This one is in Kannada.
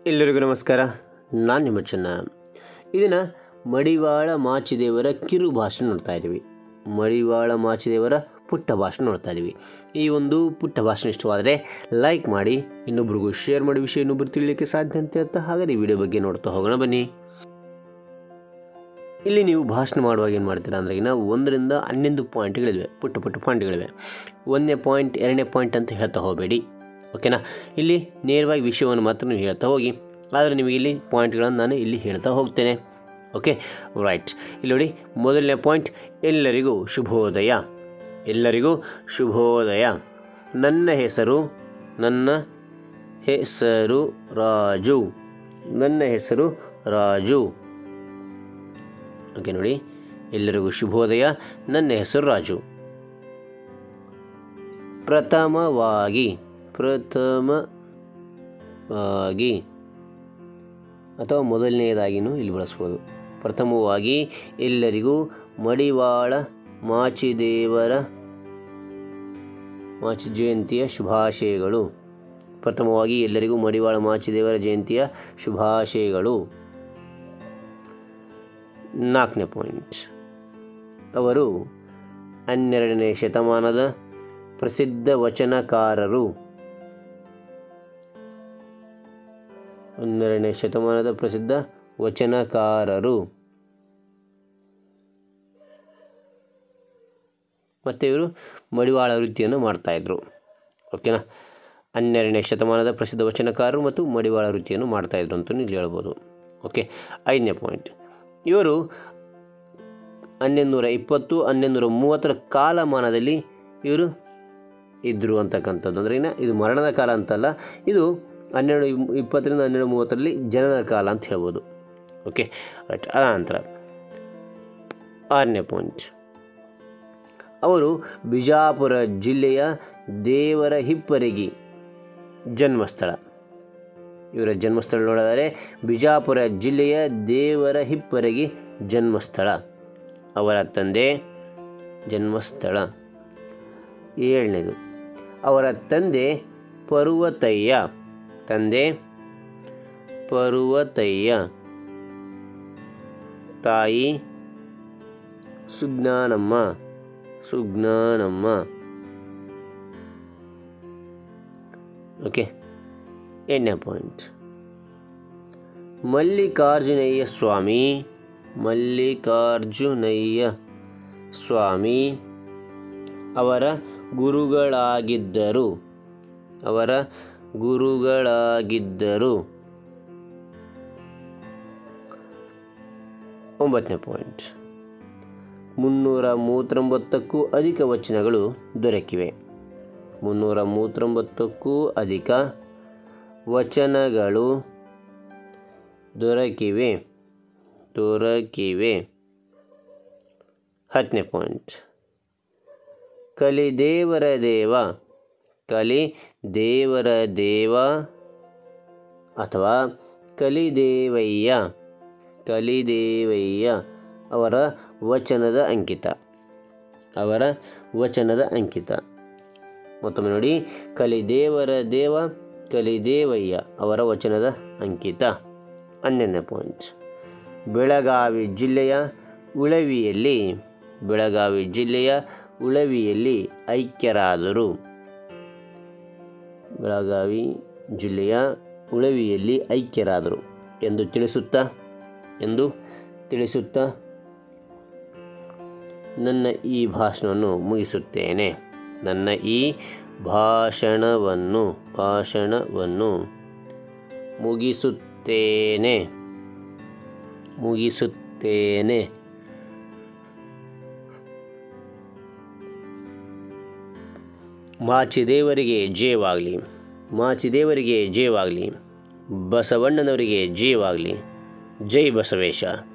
ಎಲ್ಲರಿಗೂ ನಮಸ್ಕಾರ ನಾನು ನಿಮ್ಮ ಚೆನ್ನ ಇದನ್ನು ಮಡಿವಾಳ ಮಾಚಿದೇವರ ಕಿರು ಭಾಷಣ ನೋಡ್ತಾ ಇದ್ದೀವಿ ಮಡಿವಾಳ ಮಾಚಿದೇವರ ಪುಟ್ಟ ಭಾಷಣ ನೋಡ್ತಾ ಇದ್ದೀವಿ ಈ ಒಂದು ಪುಟ್ಟ ಭಾಷಣ ಇಷ್ಟವಾದರೆ ಲೈಕ್ ಮಾಡಿ ಇನ್ನೊಬ್ರಿಗೂ ಶೇರ್ ಮಾಡಿ ವಿಷಯ ಇನ್ನೊಬ್ರು ತಿಳಿಲಿಕ್ಕೆ ಸಾಧ್ಯ ಅಂತ ಹೇಳ್ತಾ ಹಾಗಾದ್ರೆ ಈ ವಿಡಿಯೋ ಬಗ್ಗೆ ನೋಡ್ತಾ ಹೋಗೋಣ ಬನ್ನಿ ಇಲ್ಲಿ ನೀವು ಭಾಷಣ ಮಾಡುವಾಗ ಏನು ಮಾಡ್ತೀರಾ ಅಂದ್ರೆ ಈಗ ನಾವು ಒಂದರಿಂದ ಹನ್ನೊಂದು ಪಾಯಿಂಟ್ಗಳಿವೆ ಪುಟ್ಟ ಪುಟ್ಟ ಪಾಯಿಂಟ್ಗಳಿವೆ ಒಂದನೇ ಪಾಯಿಂಟ್ ಎರಡನೇ ಪಾಯಿಂಟ್ ಅಂತ ಹೇಳ್ತಾ ಹೋಗಬೇಡಿ ಓಕೆನಾ ಇಲ್ಲಿ ನೇರವಾಗಿ ವಿಷಯವನ್ನು ಮಾತ್ರ ನೀವು ಹೇಳ್ತಾ ಹೋಗಿ ಆದರೆ ನಿಮಗೆ ಇಲ್ಲಿ ಪಾಯಿಂಟ್ಗಳನ್ನು ನಾನು ಇಲ್ಲಿ ಹೇಳ್ತಾ ಹೋಗ್ತೇನೆ ಓಕೆ ರೈಟ್ ಇಲ್ಲಿ ನೋಡಿ ಮೊದಲನೇ ಪಾಯಿಂಟ್ ಎಲ್ಲರಿಗೂ ಶುಭೋದಯ ಎಲ್ಲರಿಗೂ ಶುಭೋದಯ ನನ್ನ ಹೆಸರು ನನ್ನ ಹೆಸರು ರಾಜು ನನ್ನ ಹೆಸರು ರಾಜು ಓಕೆ ನೋಡಿ ಎಲ್ಲರಿಗೂ ಶುಭೋದಯ ನನ್ನ ಹೆಸರು ರಾಜು ಪ್ರಥಮವಾಗಿ ಪ್ರಥಮವಾಗಿ ಅಥವಾ ಮೊದಲನೆಯದಾಗಿನೂ ಇಲ್ಲಿ ಬಳಸ್ಬೋದು ಪ್ರಥಮವಾಗಿ ಎಲ್ಲರಿಗೂ ಮಡಿವಾಳ ಮಾಚಿದೇವರ ಮಾಚಿ ಜಯಂತಿಯ ಶುಭಾಶಯಗಳು ಪ್ರಥಮವಾಗಿ ಎಲ್ಲರಿಗೂ ಮಡಿವಾಳ ಮಾಚಿದೇವರ ಜಯಂತಿಯ ಶುಭಾಶಯಗಳು ನಾಲ್ಕನೇ ಪಾಯಿಂಟ್ ಅವರು ಹನ್ನೆರಡನೇ ಶತಮಾನದ ಪ್ರಸಿದ್ಧ ವಚನಕಾರರು ಹನ್ನೆರಡನೇ ಶತಮಾನದ ಪ್ರಸಿದ್ಧ ವಚನಕಾರರು ಮತ್ತು ಇವರು ಮಡಿವಾಳ ವೃತ್ತಿಯನ್ನು ಮಾಡ್ತಾಯಿದ್ರು ಓಕೆನಾ ಹನ್ನೆರಡನೇ ಶತಮಾನದ ಪ್ರಸಿದ್ಧ ವಚನಕಾರರು ಮತ್ತು ಮಡಿವಾಳ ವೃತ್ತಿಯನ್ನು ಮಾಡ್ತಾಯಿದ್ರು ಅಂತ ಇಲ್ಲಿ ಹೇಳ್ಬೋದು ಓಕೆ ಐದನೇ ಪಾಯಿಂಟ್ ಇವರು ಹನ್ನೊಂದುನೂರ ಇಪ್ಪತ್ತು ಹನ್ನೊಂದುನೂರ ಮೂವತ್ತರ ಕಾಲಮಾನದಲ್ಲಿ ಇವರು ಇದ್ದರು ಅಂತಕ್ಕಂಥದ್ದು ಅಂದರೆ ಇನ್ನು ಇದು ಮರಣದ ಕಾಲ ಅಂತಲ್ಲ ಇದು ಹನ್ನೆರಡು ಇಪ್- ಇಪ್ಪತ್ತರಿಂದ ಹನ್ನೆರಡು ಮೂವತ್ತರಲ್ಲಿ ಜನನ ಕಾಲ ಅಂತ ಹೇಳ್ಬೋದು ಓಕೆ ರೈಟ್ ಅದ ನಂತರ ಆರನೇ ಪಾಯಿಂಟ್ ಅವರು ಬಿಜಾಪುರ ಜಿಲ್ಲೆಯ ದೇವರ ಹಿಪ್ಪರಗಿ ಜನ್ಮಸ್ಥಳ ಇವರ ಜನ್ಮಸ್ಥಳ ನೋಡಿದರೆ ಬಿಜಾಪುರ ಜಿಲ್ಲೆಯ ದೇವರ ಹಿಪ್ಪರಗಿ ಜನ್ಮಸ್ಥಳ ಅವರ ತಂದೆ ಜನ್ಮಸ್ಥಳ ಏಳನೇದು ಅವರ ತಂದೆ ಪರ್ವತಯ್ಯ ತಂದೆ ಪರ್ವತಯ್ಯ ತಾಯಿ ಸುಜ್ಞಾನಮ್ಮ ಸುಜ್ಞಾನಮ್ಮ ಓಕೆ ಎಂಟನೇ ಪಾಯಿಂಟ್ ಮಲ್ಲಿಕಾರ್ಜುನಯ್ಯ ಸ್ವಾಮಿ ಮಲ್ಲಿಕಾರ್ಜುನಯ್ಯ ಸ್ವಾಮಿ ಅವರ ಗುರುಗಳಾಗಿದ್ದರು ಅವರ ಗುರುಗಳಾಗಿದ್ದರು ಒಂಬತ್ತನೇ ಪಾಯಿಂಟ್ ಮುನ್ನೂರ ಮೂವತ್ತೊಂಬತ್ತಕ್ಕೂ ಅಧಿಕ ವಚನಗಳು ದೊರಕಿವೆ ಮುನ್ನೂರ ಮೂವತ್ತೊಂಬತ್ತಕ್ಕೂ ಅಧಿಕ ವಚನಗಳು ದೊರಕಿವೆ ದೊರಕಿವೆ ಹತ್ತನೇ ಪಾಯಿಂಟ್ ಕಲಿ ದೇವರ ದೇವ ಕಲಿ ದೇವರ ದೇವ ಅಥವಾ ಕಲಿದೇವಯ್ಯ ಕಲಿದೇವಯ್ಯ ಅವರ ವಚನದ ಅಂಕಿತ ಅವರ ವಚನದ ಅಂಕಿತ ಮತ್ತೊಮ್ಮೆ ನೋಡಿ ಕಲಿದೇವರ ದೇವ ಕಲಿದೇವಯ್ಯ ಅವರ ವಚನದ ಅಂಕಿತ ಹನ್ನೊಂದನೇ ಪಾಯಿಂಟ್ ಬೆಳಗಾವಿ ಜಿಲ್ಲೆಯ ಉಳವಿಯಲ್ಲಿ ಬೆಳಗಾವಿ ಜಿಲ್ಲೆಯ ಉಳವಿಯಲ್ಲಿ ಐಕ್ಯರಾದರು ಬೆಳಗಾವಿ ಜಿಲ್ಲೆಯ ಉಳವಿಯಲ್ಲಿ ಐಕ್ಯರಾದರು ಎಂದು ತಿಳಿಸುತ್ತಾ ಎಂದು ತಿಳಿಸುತ್ತಾ ನನ್ನ ಈ ಭಾಷಣವನ್ನು ಮುಗಿಸುತ್ತೇನೆ ನನ್ನ ಈ ಭಾಷಣವನ್ನು ಭಾಷಣವನ್ನು ಮುಗಿಸುತ್ತೇನೆ ಮುಗಿಸುತ್ತೇನೆ ಮಾಚಿದೇವರಿಗೆ ಜಯವಾಗಲಿ ಮಾಚಿದೇವರಿಗೆ ಜಯವಾಗಲಿ ಬಸವಣ್ಣನವರಿಗೆ ಜಯವಾಗಲಿ ಜೈ ಬಸವೇಶ